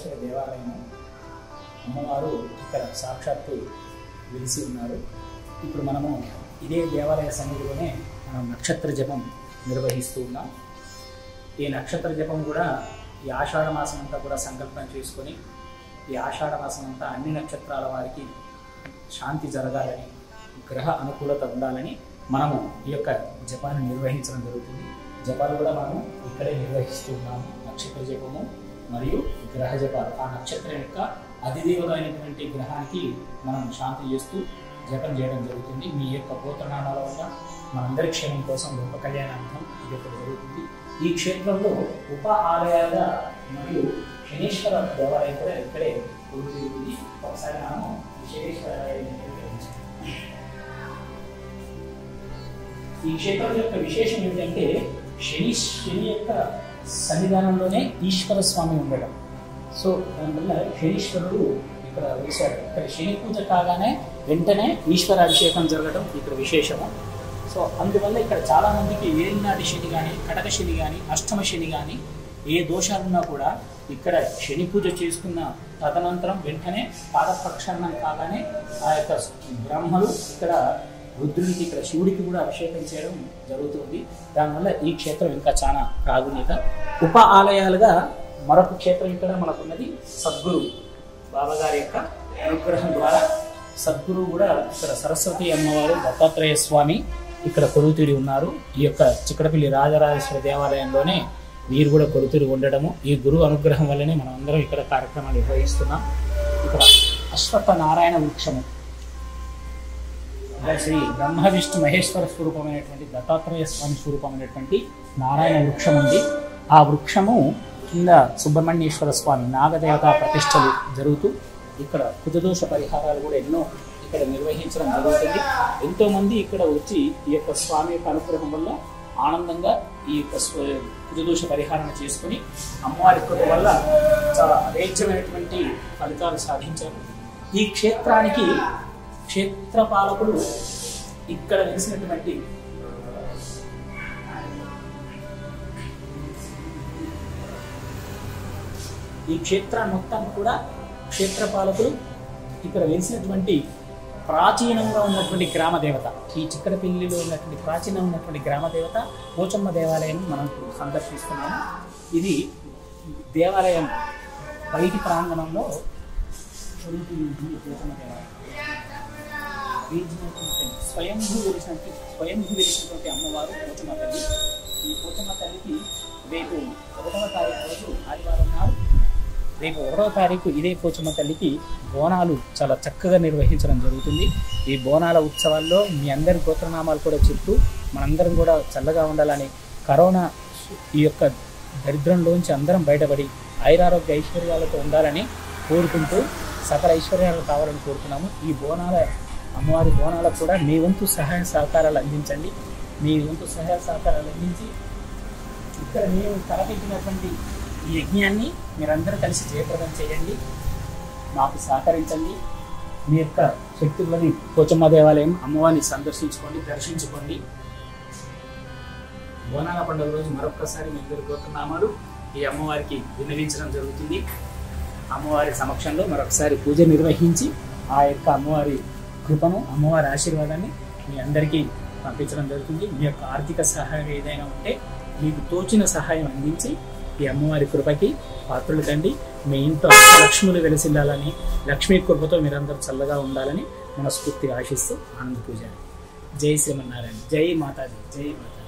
రాజరాజేశ్వరి దేవాలయము అమ్మవారు ఇక్కడ సాక్షాత్తు వెలిసి ఉన్నారు ఇప్పుడు మనము ఇదే దేవాలయ సన్నిధిలోనే మనం నక్షత్ర జపం నిర్వహిస్తూ ఉన్నాం ఈ నక్షత్ర జపం కూడా ఈ ఆషాఢ మాసం అంతా కూడా సంకల్పం చేసుకొని ఈ ఆషాఢ మాసం అంతా అన్ని నక్షత్రాల వారికి శాంతి జరగాలని గ్రహ అనుకూలత ఉండాలని మనము ఈ యొక్క జపాన్ని నిర్వహించడం జరుగుతుంది జపాలు కూడా మనం ఇక్కడే నిర్వహిస్తూ ఉన్నాము నక్షత్ర జపము మరియు గ్రహ జపాలు ఆ నక్షత్రం యొక్క అధిదేవత అయినటువంటి గ్రహానికి మనం శాంతి చేస్తూ జపం చేయడం జరుగుతుంది మీ యొక్క గోత్రనామాల వల్ల మనందరి క్షేమం కోసం లోక కళ్యాణార్థం ఇది ఒకటి జరుగుతుంది ఈ క్షేత్రంలో ఉప ఆలయాల మరియు శనీశ్వర దేవాలయం కూడా ఇక్కడే ఉంది ఒకసారి మనము ఈ శనీశ్వర ఆలయాన్ని నిర్వహించాం. ఈ క్షేత్రం యొక్క విశేషం ఏంటంటే శని శని యొక్క సన్నిధానంలోనే ఈశ్వర స్వామి ఉండడం సో దానివల్ల శనీశ్వరుడు ఇక్కడ వేశాడు ఇక్కడ శని పూజ కాగానే వెంటనే ఈశ్వర అభిషేకం జరగడం ఇక్కడ విశేషము సో అందువల్ల ఇక్కడ చాలా మందికి ఏలినాటి శని కానీ కటక శని కానీ అష్టమ శని కానీ ఏ దోషాలున్నా కూడా ఇక్కడ శని పూజ చేసుకున్న తదనంతరం వెంటనే పాదప్రక్షాళనం కాగానే ఆ యొక్క బ్రహ్మలు ఇక్కడ రుద్రునికి ఇక్కడ శివుడికి కూడా అభిషేకం చేయడం జరుగుతుంది దానివల్ల ఈ క్షేత్రం ఇంకా చాలా ప్రాధాన్యత ఉప ఆలయాలుగా మరొక క్షేత్రం ఇక్కడ మనకున్నది సద్గురు బాబాగారి యొక్క అనుగ్రహం ద్వారా సద్గురు కూడా ఇక్కడ సరస్వతి అమ్మవారు దత్తాత్రేయ స్వామి ఇక్కడ కొలుతీరి ఉన్నారు ఈ యొక్క చిక్కడపల్లి రాజరాజేశ్వర దేవాలయంలోనే వీరు కూడా కొలుతీరి ఉండడము ఈ గురువు అనుగ్రహం వల్లనే మనం అందరం ఇక్కడ కార్యక్రమాలు నిర్వహిస్తున్నాం ఇక్కడ అశ్వత్థ నారాయణ వృక్షము అంటే శ్రీ బ్రహ్మ విష్ణు మహేశ్వర స్వరూపమైనటువంటి దత్తాత్రేయ స్వామి స్వరూపమైనటువంటి నారాయణ వృక్షం ఉంది ఆ వృక్షము కింద సుబ్రహ్మణ్యేశ్వర స్వామి నాగదేవత ప్రతిష్టలు జరుగుతూ ఇక్కడ కుజదోష పరిహారాలు కూడా ఎన్నో ఇక్కడ నిర్వహించడం జరుగుతుంది ఎంతో మంది ఇక్కడ వచ్చి ఈ యొక్క స్వామి యొక్క అనుగ్రహం వల్ల ఆనందంగా ఈ యొక్క స్వ- కుజదోష పరిహారం చేసుకుని అమ్మవారి కృప వల్ల చాలా అవేచ్యమైనటువంటి ఫలితాలు సాధించారు ఈ క్షేత్రానికి క్షేత్రపాలకుడు ఇక్కడ వెలిసినటువంటి ఈ క్షేత్రాన్ని మొత్తం కూడా క్షేత్రపాలకులు ఇక్కడ వెలిసినటువంటి ప్రాచీనంగా ఉన్నటువంటి గ్రామ దేవత ఈ చిక్కడపల్లిలో ఉన్నటువంటి ప్రాచీనంగా ఉన్నటువంటి గ్రామ దేవత పోచమ్మ దేవాలయం మనం ఇప్పుడు సందర్శిస్తున్నాము ఇది దేవాలయం బయటి ప్రాంగణంలో కొలువుతీ ఉంటుంది పోచమ్మ దేవాలయం వీధినటువంటి స్వయంభూ వెలిసినటువంటి స్వయంభూ వెలిసినటువంటి అమ్మవారు పోచమ్మ తల్లి ఈ పోచమ్మ తల్లికి రేపు ఒకటవ తారీఖు రోజు ఆదివారం నాడు రేపు ఒకటవ తారీఖు ఇదే పోచమ్మ తల్లికి బోనాలు చాలా చక్కగా నిర్వహించడం జరుగుతుంది ఈ బోనాల ఉత్సవాల్లో మీ అందరి గోత్రనామాలు కూడా చెప్తూ మనందరం కూడా చల్లగా ఉండాలని కరోనా ఈ యొక్క దరిద్రంలోంచి అందరం బయటపడి ఐరారోగ్య ఐశ్వర్యాలతో ఉండాలని కోరుకుంటూ సకల ఐశ్వర్యాలు కావాలని కోరుతున్నాము ఈ బోనాల అమ్మవారి బోనాలకు కూడా మీ వంతు సహాయ సహకారాలు అందించండి మీ వంతు సహాయ సహకారాలు అందించి ఇక్కడ మేము తలపెట్టినటువంటి ఈ యజ్ఞాన్ని మీరందరూ కలిసి జయప్రదం చేయండి మాకు సహకరించండి మీ యొక్క శక్తులని పోచమ్మ దేవాలయం అమ్మవారిని సందర్శించుకోండి దర్శించుకోండి బోనాల పండుగ రోజు మరొక్కసారి మీ ఇద్దరు గోత్రనామాలు ఈ అమ్మవారికి విన్నవించడం జరుగుతుంది అమ్మవారి సమక్షంలో మరొకసారి పూజ నిర్వహించి ఆ యొక్క అమ్మవారి కృపను అమ్మవారి ఆశీర్వాదాన్ని మీ అందరికీ పంపించడం జరుగుతుంది మీ యొక్క ఆర్థిక సహాయం ఏదైనా ఉంటే మీకు తోచిన సహాయం అందించి ఈ అమ్మవారి కృపకి పాత్రలు కండి మీ ఇంట్లో లక్ష్ములు వెలసిల్లాలని లక్ష్మీ కృపతో మీరందరూ చల్లగా ఉండాలని మనస్ఫూర్తిగా ఆశిస్తూ ఆనంద పూజ జై శ్రీమన్నారాయణ జై మాతాజీ జై మాతాజీ